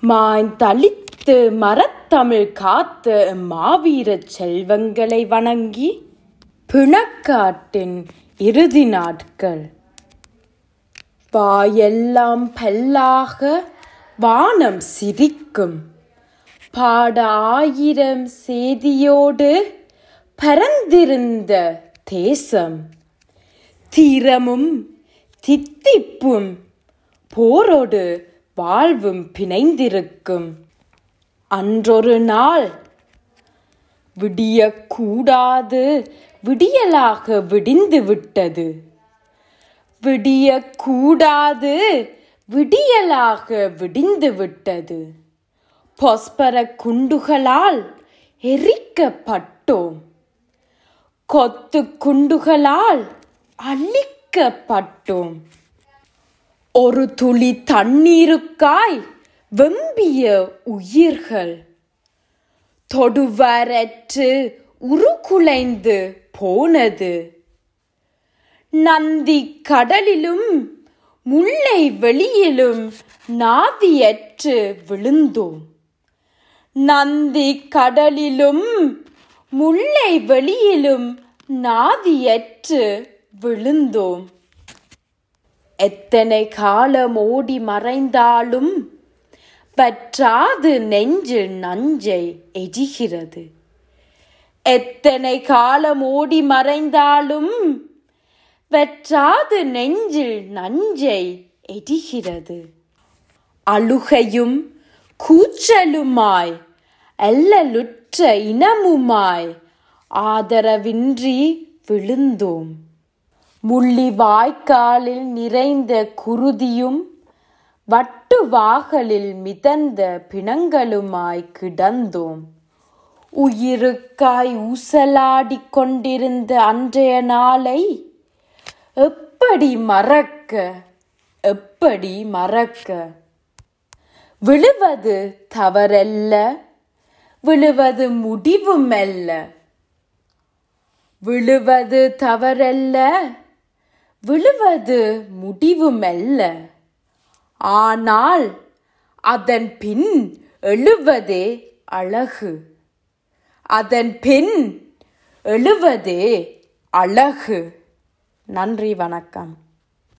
மாய்ந்தளித்து மரத்தமிழ் காத்த மாவீரச் செல்வங்களை வணங்கி பிணக்காட்டின் இறுதி நாட்கள் வாயெல்லாம் பல்லாக வானம் சிரிக்கும் பாட ஆயிரம் செய்தியோடு பரந்திருந்த தேசம் தீரமும் தித்திப்பும் போரோடு வாழ்வும் பிணைந்திருக்கும் அன்றொரு நாள் விடியக்கூடாது விடியலாக விடிந்து விட்டது விடியக்கூடாது விடியலாக விடிந்து விட்டது பொஸ்பர குண்டுகளால் எரிக்கப்பட்டோம் கொத்து குண்டுகளால் அழிக்கப்பட்டோம் ஒரு துளி தண்ணீருக்காய் வெம்பிய உயிர்கள் தொடுவரற்று உருகுலைந்து போனது நந்தி கடலிலும் முல்லை வெளியிலும் நாதியற்று விழுந்தோம் நந்தி கடலிலும் முல்லை வெளியிலும் நாதியற்று விழுந்தோம் எத்தனை காலம் ஓடி மறைந்தாலும் பற்றாது நெஞ்சில் நஞ்சை எரிகிறது எத்தனை காலம் ஓடி மறைந்தாலும் வெற்றாது நெஞ்சில் நஞ்சை எரிகிறது அழுகையும் கூச்சலுமாய் அல்லலுற்ற இனமுமாய் ஆதரவின்றி விழுந்தோம் முள்ளி வாய்க்காலில் நிறைந்த குருதியும் வட்டு வாகலில் மிதந்த பிணங்களுமாய் கிடந்தோம் உயிருக்காய் ஊசலாடிக் கொண்டிருந்த அன்றைய நாளை எப்படி மறக்க எப்படி மறக்க விழுவது தவறல்ல விழுவது முடிவுமல்ல விழுவது தவறல்ல விழுவது முடிவுமல்ல ஆனால் அதன் பின் எழுவதே அழகு அதன் பின் எழுவதே அழகு நன்றி வணக்கம்